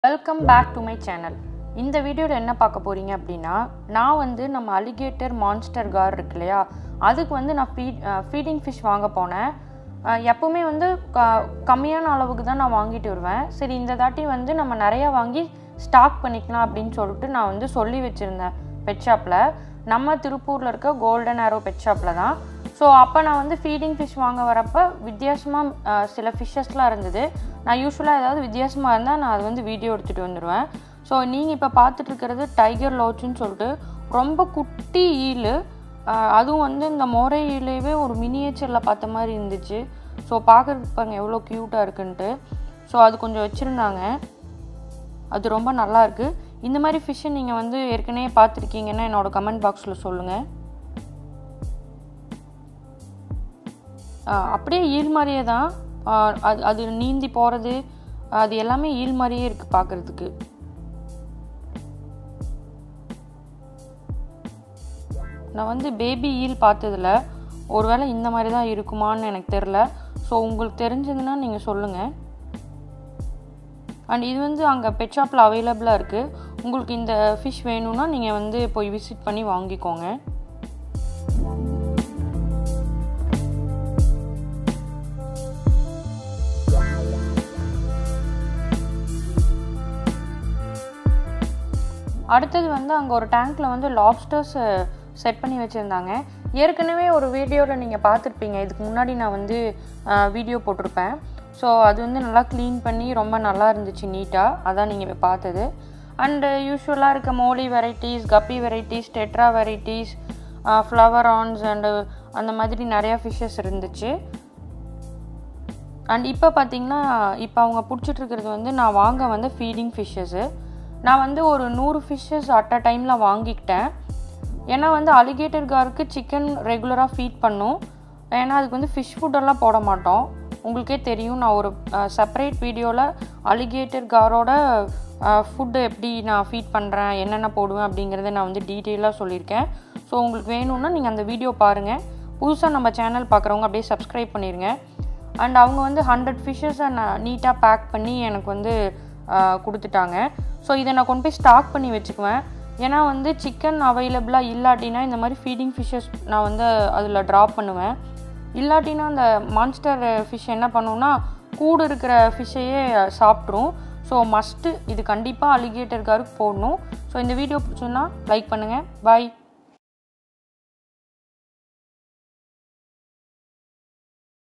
welcome back to my channel இந்த வீடியோவில் என்ன பார்க்க போகிறீங்க அப்படின்னா நான் வந்து நம்ம அலிகேட்டர் மான்ஸ்டர் கார் இருக்கு இல்லையா அதுக்கு வந்து நான் ஃபீட் ஃபீடிங் ஃபிஷ் வாங்க போனேன் அஹ் எப்பவுமே வந்து க கம்மியான அளவுக்கு தான் நான் வாங்கிட்டு வருவேன் சரி இந்த தாட்டி வந்து நம்ம நிறையா வாங்கி ஸ்டாக் பண்ணிக்கலாம் அப்படின்னு சொல்லிட்டு நான் வந்து சொல்லி வச்சுருந்தேன் பெட் ஷாப்பில் நம்ம திருப்பூரில் இருக்க கோல்டன் ஆரோ பெட் ஷாப்பில் தான் ஸோ அப்போ நான் வந்து ஃபீடிங் ஃபிஷ் வாங்க வரப்போ வித்தியாசமாக சில ஃபிஷ்ஷஸ்லாம் இருந்தது நான் யூஸ்வலாக ஏதாவது வித்தியாசமாக இருந்தால் நான் அது வந்து வீடியோ எடுத்துகிட்டு வந்துடுவேன் ஸோ நீங்கள் இப்போ பார்த்துட்டு இருக்கிறது டைகர் லோச்சுன்னு சொல்லிட்டு ரொம்ப குட்டி ஈல் அதுவும் வந்து இந்த மோரை ஈலேயே ஒரு மினியேச்சரில் பார்த்த மாதிரி இருந்துச்சு ஸோ பார்க்குறதுக்கு பாருங்க எவ்வளோ க்யூட்டாக இருக்குன்ட்டு ஸோ அது கொஞ்சம் வச்சுருந்தாங்க அது ரொம்ப நல்லா இருக்கு இந்த மாதிரி ஃபிஷ்ஷை நீங்கள் வந்து ஏற்கனவே பார்த்துருக்கீங்கன்னா என்னோட கமெண்ட் பாக்ஸில் சொல்லுங்கள் ஆஹ் அப்படியே ஈல் மாதிரியே தான் ஆஹ் அது அது நீந்தி போகிறது அது எல்லாமே ஈல் மாதிரியே இருக்குது பார்க்குறதுக்கு நான் வந்து பேபி ஈல் பார்த்ததில்ல ஒருவேளை இந்த மாதிரி தான் இருக்குமான்னு எனக்கு தெரில ஸோ உங்களுக்கு தெரிஞ்சதுன்னா நீங்கள் சொல்லுங்கள் அண்ட் இது வந்து அங்கே பெட் ஷாப்பில் அவைலபிளாக இருக்குது உங்களுக்கு இந்த ஃபிஷ் வேணும்னா நீங்கள் வந்து போய் விசிட் பண்ணி வாங்கிக்கோங்க அடுத்தது வந்து அங்கே ஒரு டேங்க்கில் வந்து லாப்ஸ்டர்ஸ் செட் பண்ணி வச்சுருந்தாங்க ஏற்கனவே ஒரு வீடியோவில் நீங்கள் பார்த்துருப்பீங்க இதுக்கு முன்னாடி நான் வந்து வீடியோ போட்டிருப்பேன் ஸோ அது வந்து நல்லா க்ளீன் பண்ணி ரொம்ப நல்லா இருந்துச்சு நீட்டாக அதான் நீங்கள் இப்போ பார்த்தது அண்டு யூஸ்வலாக இருக்க molly varieties guppy varieties tetra varieties flowerhorns and அந்த மாதிரி நிறையா ஃபிஷ்ஷஸ் இருந்துச்சு அண்ட் இப்போ பார்த்தீங்கன்னா இப்போ அவங்க பிடிச்சிட்டு இருக்கிறது வந்து நான் வாங்க வந்து ஃபீடிங் ஃபிஷ்ஷஸ்ஸு நான் வந்து ஒரு நூறு ஃபிஷ்ஷஸ் அட் அ டைமில் வாங்கிக்கிட்டேன் ஏன்னா வந்து அலிகேட்டர் காருக்கு சிக்கன் ரெகுலராக ஃபீட் பண்ணும் ஏன்னா அதுக்கு வந்து ஃபிஷ் ஃபுட்டெல்லாம் போட மாட்டோம் உங்களுக்கே தெரியும் நான் ஒரு செப்பரேட் வீடியோவில் அலிகேட்டர் காரோட ஃபுட்டு எப்படி நான் ஃபீட் பண்ணுறேன் என்னென்ன போடுவேன் அப்படிங்கிறத நான் வந்து டீட்டெயிலாக சொல்லியிருக்கேன் ஸோ உங்களுக்கு வேணும்னா நீங்கள் அந்த வீடியோ பாருங்கள் புதுசாக நம்ம சேனல் பார்க்குறவங்க அப்படியே சப்ஸ்கிரைப் பண்ணிடுங்க அண்ட் அவங்க வந்து ஹண்ட்ரட் ஃபிஷ்ஷஸை நான் நீட்டாக பேக் பண்ணி எனக்கு வந்து கொடுத்துட்டாங்க ஸோ இதை நான் கொண்டு போய் ஸ்டாக் பண்ணி வச்சுக்குவேன் ஏன்னா வந்து சிக்கன் அவைலபிளாக இல்லாட்டினா இந்த மாதிரி ஃபீடிங் ஃபிஷ்ஷஸ் நான் வந்து அதில் ட்ராப் பண்ணுவேன் இல்லாட்டினா அந்த மான்ஸ்டர் ஃபிஷ் என்ன பண்ணுன்னா கூடு இருக்கிற ஃபிஷ்ஷையே சாப்பிட்ரும் ஸோ மஸ்ட்டு இது கண்டிப்பாக அலிகேட்டர் காருக்கு போடணும் ஸோ இந்த வீடியோ பிடிச்சுன்னா லைக் பண்ணுங்கள் பாய்